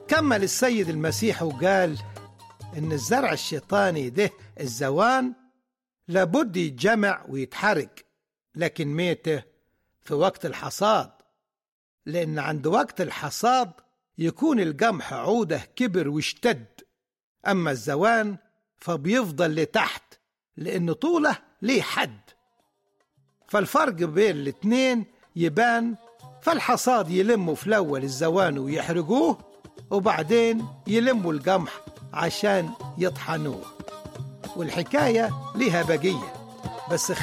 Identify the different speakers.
Speaker 1: كمل السيد المسيح وقال إن الزرع الشيطاني ده الزوان لابد يتجمع ويتحرق لكن ميته في وقت الحصاد لأن عند وقت الحصاد يكون القمح عوده كبر واشتد أما الزوان فبيفضل لتحت لأن طوله ليه حد فالفرق بين الاتنين يبان فالحصاد يلموا في الأول الزوان ويحرقوه وبعدين يلموا القمح عشان يطحنوه والحكاية لها بقية بس